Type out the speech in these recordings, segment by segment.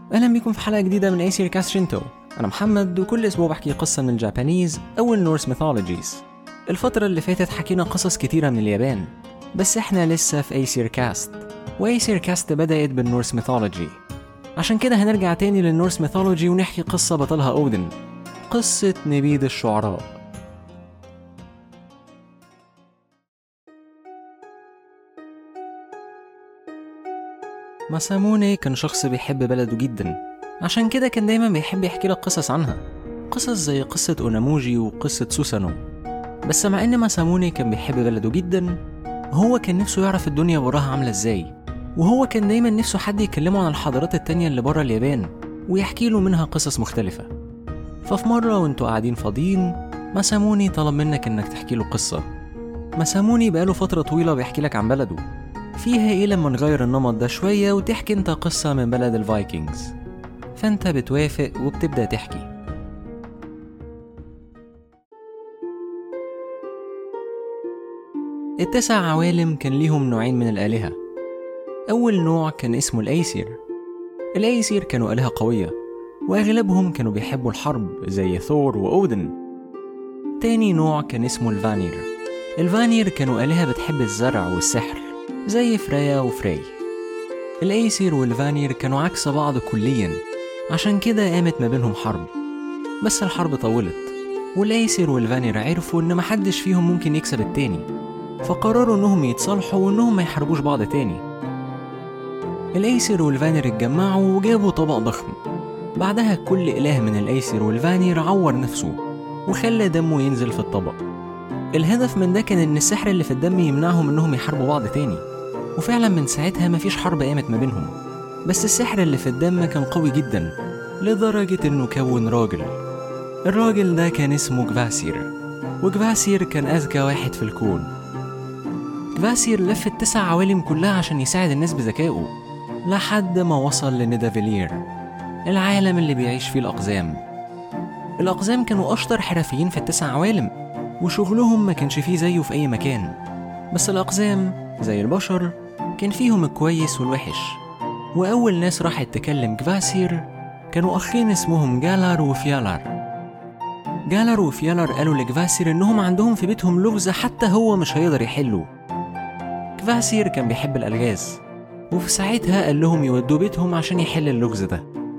أهلا بكم في حلقة جديدة من ايسير كاست شينتو أنا محمد وكل أسبوع بحكي قصة من الجابانيز أو النورس ميثولوجيز الفترة اللي فاتت حكينا قصص كتيرة من اليابان بس احنا لسه في ايسير كاست وايسير كاست بدأت بالنورس ميثولوجي عشان كده هنرجع تاني للنورس ميثولوجي ونحكي قصة بطلها أودن قصة نبيذ الشعراء ماساموني كان شخص بيحب بلده جدا عشان كده كان دايما بيحب يحكي لك قصص عنها قصص زي قصة أوناموجي وقصة سوسانو بس مع إن ماساموني كان بيحب بلده جدا هو كان نفسه يعرف الدنيا براها عاملة إزاي وهو كان دايما نفسه حد يكلمه عن الحضارات التانية اللي برا اليابان ويحكي له منها قصص مختلفة ففي مرة وانتوا قاعدين فاضيين ماساموني طلب منك انك تحكي له قصة ماساموني بقاله فترة طويلة بيحكي لك عن بلده فيها ايه لما نغير النمط ده شوية وتحكي انت قصة من بلد الفايكنجز فانت بتوافق وبتبدأ تحكي التسع عوالم كان ليهم نوعين من الآلهة أول نوع كان اسمه الأيسير الأيسير كانوا آلهة قوية وأغلبهم كانوا بيحبوا الحرب زي ثور وأودن تاني نوع كان اسمه الفانير الفانير كانوا آلهة بتحب الزرع والسحر زي فريا وفري الأيسير والفانير كانوا عكس بعض كليا عشان كده قامت ما بينهم حرب بس الحرب طولت والأيسير والفانير عرفوا إن محدش فيهم ممكن يكسب التاني فقرروا إنهم يتصالحوا وإنهم ما يحاربوش بعض تاني الأيسر والفانير اتجمعوا وجابوا طبق ضخم بعدها كل إله من الأيسر والفانير عور نفسه وخلى دمه ينزل في الطبق الهدف من ده كان إن السحر اللي في الدم يمنعهم إنهم يحاربوا بعض تاني وفعلا من ساعتها مفيش حرب قامت ما بينهم بس السحر اللي في الدم كان قوي جدا لدرجة إنه كون راجل الراجل ده كان اسمه جفاسير وجفاسير كان أذكى واحد في الكون جفاسير لف التسع عوالم كلها عشان يساعد الناس بذكائه لحد ما وصل لندافيلير العالم اللي بيعيش فيه الأقزام الأقزام كانوا أشطر حرفيين في التسع عوالم وشغلهم ما كانش فيه زيه في أي مكان بس الأقزام زي البشر كان فيهم الكويس والوحش وأول ناس راحت تكلم جفاسير كانوا أخين اسمهم جالار وفيالار جالر وفيالر قالوا لجفاسير إنهم عندهم في بيتهم لغز حتى هو مش هيقدر يحله جفاسير كان بيحب الألغاز وفي ساعتها قال لهم يودوا بيتهم عشان يحل اللغز ده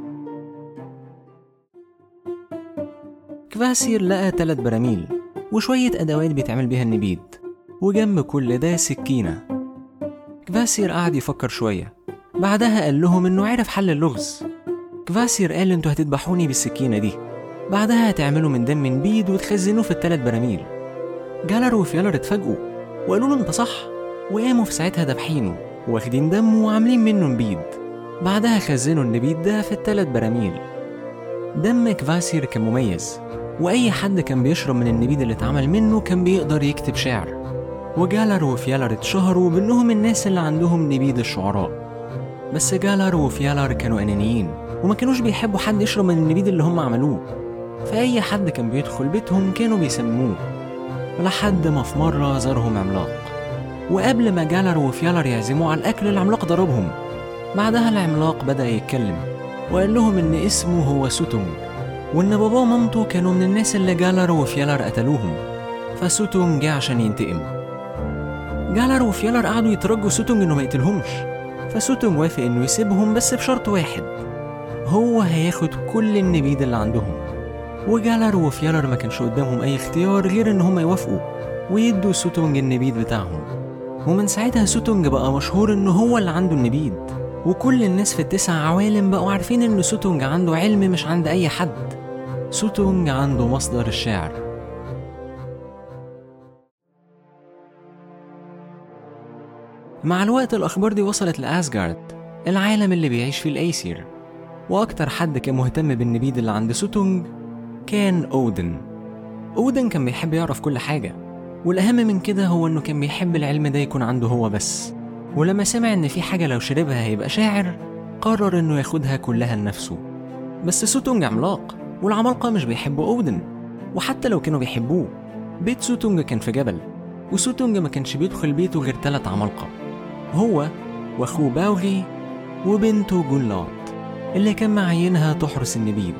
كفاسير لقى تلات براميل وشوية أدوات بيتعمل بيها النبيد وجنب كل ده سكينة كفاسير قعد يفكر شوية بعدها قال لهم إنه عرف حل اللغز كفاسير قال انتوا هتذبحوني بالسكينة دي بعدها هتعملوا من دم نبيد وتخزنوه في التلات براميل جالر وفيالر اتفاجئوا وقالوا له انت صح وقاموا في ساعتها دابحينه واخدين دمه وعاملين منه نبيد بعدها خزنوا النبيد ده في التلات براميل دم كفاسير كان مميز وأي حد كان بيشرب من النبيد اللي اتعمل منه كان بيقدر يكتب شعر وجالر وفيالر اتشهروا بأنهم الناس اللي عندهم نبيد الشعراء بس جالر وفيالر كانوا أنانيين وما كانوش بيحبوا حد يشرب من النبيد اللي هم عملوه فأي حد كان بيدخل بيتهم كانوا بيسموه لحد ما في مرة زارهم عملاق وقبل ما جالر وفيالر يعزموه على الأكل العملاق ضربهم بعدها العملاق بدأ يتكلم وقال لهم إن اسمه هو سوتونج وإن باباه ومامته كانوا من الناس اللي جالر وفيالر قتلوهم فسوتونج جه عشان ينتقم جالر وفيالر قعدوا يترجوا سوتونج إنه ما يقتلهمش فسوتونج وافق إنه يسيبهم بس بشرط واحد هو هياخد كل النبيد اللي عندهم وجالر وفيالر ما كانش قدامهم أي اختيار غير إن هم يوافقوا ويدوا سوتونج النبيد بتاعهم ومن ساعتها سوتونج بقى مشهور إنه هو اللي عنده النبيد وكل الناس في التسع عوالم بقوا عارفين إن سوتونج عنده علم مش عند أي حد سوتونج عنده مصدر الشعر مع الوقت الأخبار دي وصلت لأسجارد العالم اللي بيعيش فيه الأيسير وأكتر حد كان مهتم بالنبيد اللي عند سوتونج كان أودن أودن كان بيحب يعرف كل حاجة والأهم من كده هو إنه كان بيحب العلم ده يكون عنده هو بس ولما سمع إن في حاجة لو شربها هيبقى شاعر قرر إنه ياخدها كلها لنفسه بس سوتونج عملاق والعمالقة مش بيحبوا أودن وحتى لو كانوا بيحبوه بيت سوتونج كان في جبل وسوتونج ما كانش بيدخل بيته غير تلات عمالقة هو وأخوه باوغي وبنته جونلاد اللي كان معينها تحرس النبيذ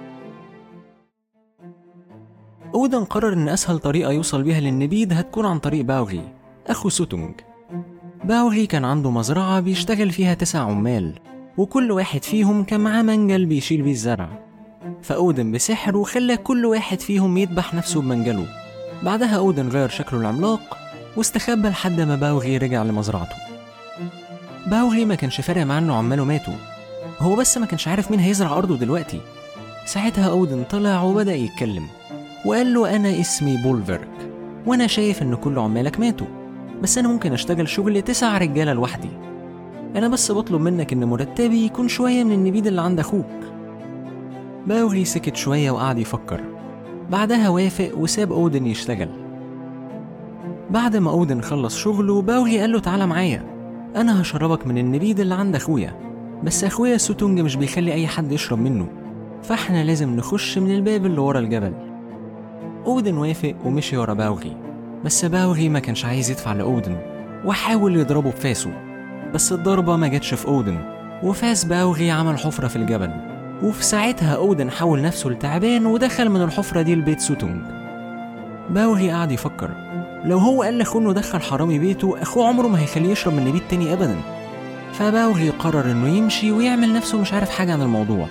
أودن قرر إن أسهل طريقة يوصل بيها للنبيذ هتكون عن طريق باوغي أخو سوتونج باوغي كان عنده مزرعة بيشتغل فيها تسع عمال وكل واحد فيهم كان معاه منجل بيشيل بيه الزرع فأودن بسحره خلى كل واحد فيهم يذبح نفسه بمنجله بعدها أودن غير شكله العملاق واستخبى لحد ما باوغي رجع لمزرعته باوغي ما كانش فارق معاه إنه عماله ماتوا هو بس ما كانش عارف مين هيزرع أرضه دلوقتي ساعتها أودن طلع وبدأ يتكلم وقال له أنا اسمي بولفرك وأنا شايف إن كل عمالك ماتوا بس أنا ممكن أشتغل شغل تسع رجالة لوحدي أنا بس بطلب منك إن مرتبي يكون شوية من النبيذ اللي عند أخوك باوغي سكت شوية وقعد يفكر بعدها وافق وساب أودن يشتغل بعد ما أودن خلص شغله باوغي قال له تعالى معايا أنا هشربك من النبيذ اللي عند أخويا بس أخويا سوتونج مش بيخلي أي حد يشرب منه فإحنا لازم نخش من الباب اللي ورا الجبل أودن وافق ومشي ورا باوغي بس باوغي ما كانش عايز يدفع لأودن وحاول يضربه بفاسه بس الضربة ما جاتش في أودن وفاس باوغي عمل حفرة في الجبل وفي ساعتها أودن حول نفسه لتعبان ودخل من الحفرة دي لبيت سوتونج باوغي قعد يفكر لو هو قال لاخوه انه دخل حرامي بيته اخوه عمره ما هيخليه يشرب من نبيت تاني ابدا فباوغي قرر انه يمشي ويعمل نفسه مش عارف حاجة عن الموضوع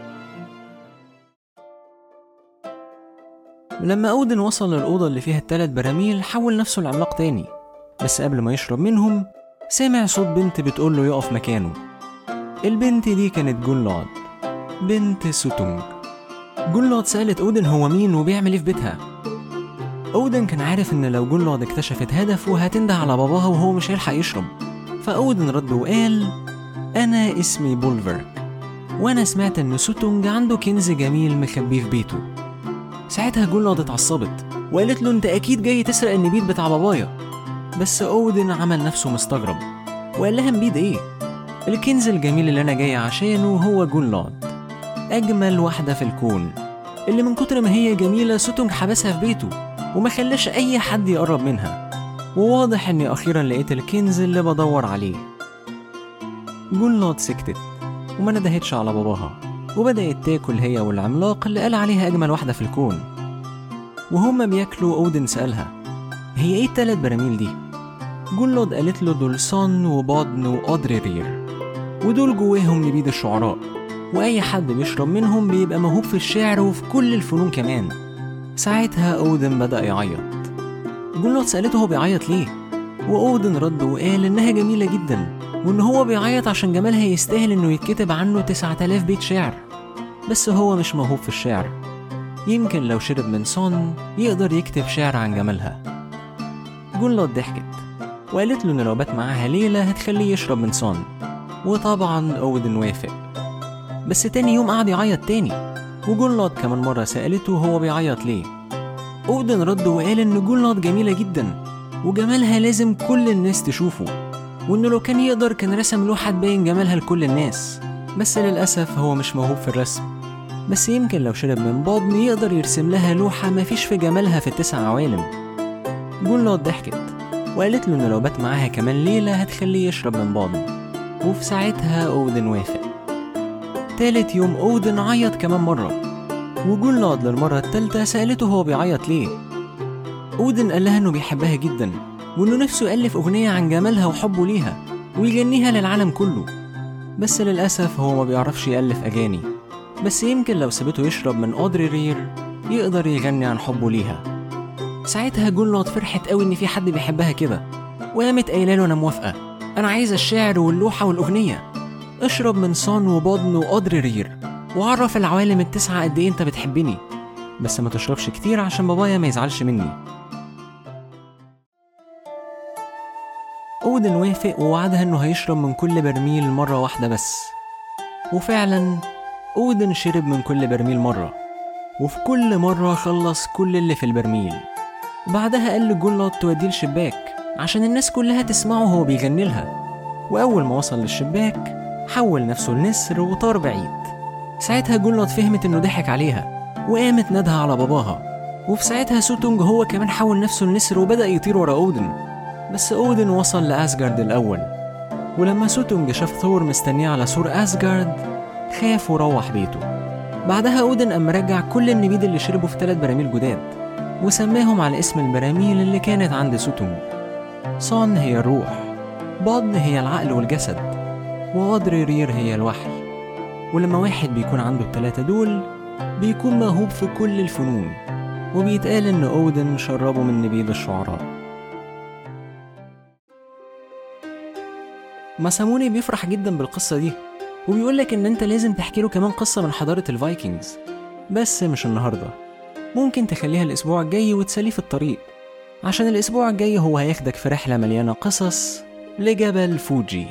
لما أودن وصل للأوضة اللي فيها التلات براميل حول نفسه لعملاق تاني بس قبل ما يشرب منهم سمع صوت بنت بتقول له يقف مكانه البنت دي كانت جولاد بنت سوتونج جولاد سألت أودن هو مين وبيعمل ايه في بيتها أودن كان عارف إن لو جولاد اكتشفت هدفه هتنده على باباها وهو مش هيلحق يشرب فأودن رد وقال أنا اسمي بولفرك وأنا سمعت إن سوتونج عنده كنز جميل مخبيه في بيته ساعتها جولاد اتعصبت وقالت له انت اكيد جاي تسرق النبيذ بتاع بابايا بس اودن عمل نفسه مستغرب وقال لها نبيذ ايه الكنز الجميل اللي انا جاي عشانه هو جولاد اجمل واحده في الكون اللي من كتر ما هي جميله سوتونج حبسها في بيته وما خلاش اي حد يقرب منها وواضح اني اخيرا لقيت الكنز اللي بدور عليه جولاد سكتت وما ندهتش على باباها وبدأت تاكل هي والعملاق اللي قال عليها أجمل واحدة في الكون وهما بياكلوا أودن سألها هي إيه التلات براميل دي؟ جولود قالت له دول صن وبادن وأدريرير ودول جواهم نبيذ الشعراء وأي حد بيشرب منهم بيبقى موهوب في الشعر وفي كل الفنون كمان ساعتها أودن بدأ يعيط جولود سألته هو بيعيط ليه وأودن رد وقال إنها جميلة جدا وإن هو بيعيط عشان جمالها يستاهل إنه يتكتب عنه 9000 بيت شعر بس هو مش موهوب في الشعر يمكن لو شرب من صن يقدر يكتب شعر عن جمالها جولاد ضحكت وقالت له إن لو بات معاها ليلة هتخليه يشرب من صن وطبعا أودن وافق بس تاني يوم قعد يعيط تاني وجولاد كمان مرة سألته هو بيعيط ليه أودن رد وقال إن جولاد جميلة جدا وجمالها لازم كل الناس تشوفه وإنه لو كان يقدر كان رسم لوحة تبين جمالها لكل الناس بس للأسف هو مش موهوب في الرسم بس يمكن لو شرب من بطن يقدر يرسم لها لوحة مفيش في جمالها في التسع عوالم جولاد ضحكت وقالت له إن لو بات معاها كمان ليلة هتخليه يشرب من بطن وفي ساعتها أودن وافق تالت يوم أودن عيط كمان مرة وجولاد للمرة التالتة سألته هو بيعيط ليه أودن قال لها إنه بيحبها جدا وإنه نفسه يألف أغنية عن جمالها وحبه ليها ويغنيها للعالم كله بس للأسف هو ما بيعرفش يألف أغاني بس يمكن لو سابته يشرب من أودري رير يقدر يغني عن حبه ليها ساعتها جولاد فرحت قوي إن في حد بيحبها كده وقامت قايله له أنا موافقة أنا عايزة الشعر واللوحة والأغنية اشرب من صان وبطن وأودري رير وعرف العوالم التسعة قد إيه أنت بتحبني بس ما تشربش كتير عشان بابايا ما يزعلش مني أودن وافق ووعدها إنه هيشرب من كل برميل مرة واحدة بس وفعلا أودن شرب من كل برميل مرة وفي كل مرة خلص كل اللي في البرميل بعدها قال لجولاد توديه الشباك عشان الناس كلها تسمعه وهو بيغني لها وأول ما وصل للشباك حول نفسه لنسر وطار بعيد ساعتها جولاد فهمت إنه ضحك عليها وقامت نادها على باباها وفي ساعتها سوتونج هو كمان حول نفسه لنسر وبدأ يطير ورا أودن بس أودن وصل لأسجارد الأول ولما سوتونج شاف ثور مستنيه على سور أسجارد خاف وروح بيته بعدها أودن قام مرجع كل النبيد اللي شربوا في ثلاث براميل جداد وسماهم على اسم البراميل اللي كانت عند سوتونج صان هي الروح بطن هي العقل والجسد وغدريرير هي الوحي ولما واحد بيكون عنده التلاتة دول بيكون موهوب في كل الفنون وبيتقال إن أودن شربه من نبيذ الشعراء ماساموني بيفرح جدا بالقصة دي وبيقولك إن أنت لازم تحكي له كمان قصة من حضارة الفايكنجز بس مش النهاردة ممكن تخليها الأسبوع الجاي وتسليه في الطريق عشان الأسبوع الجاي هو هياخدك في رحلة مليانة قصص لجبل فوجي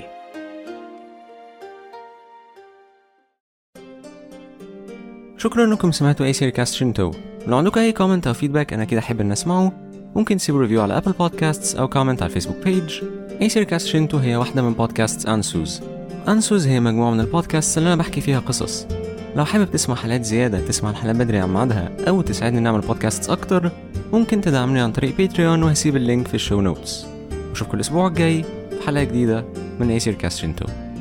شكرا انكم سمعتوا اي سيركاست شنتو لو عندكم اي كومنت او فيدباك انا كده احب ان اسمعه ممكن تسيبوا ريفيو على ابل بودكاستس او كومنت على الفيسبوك بيج اي سيركاست شنتو هي واحدة من بودكاست انسوز انسوز هي مجموعة من البودكاست اللي انا بحكي فيها قصص لو حابب تسمع حلقات زيادة تسمع الحلقات بدري عن ميعادها أو تساعدني نعمل بودكاست أكتر ممكن تدعمني عن طريق باتريون وهسيب اللينك في الشو نوتس أشوفكم الأسبوع الجاي في حلقة جديدة من اي سيركاست شنتو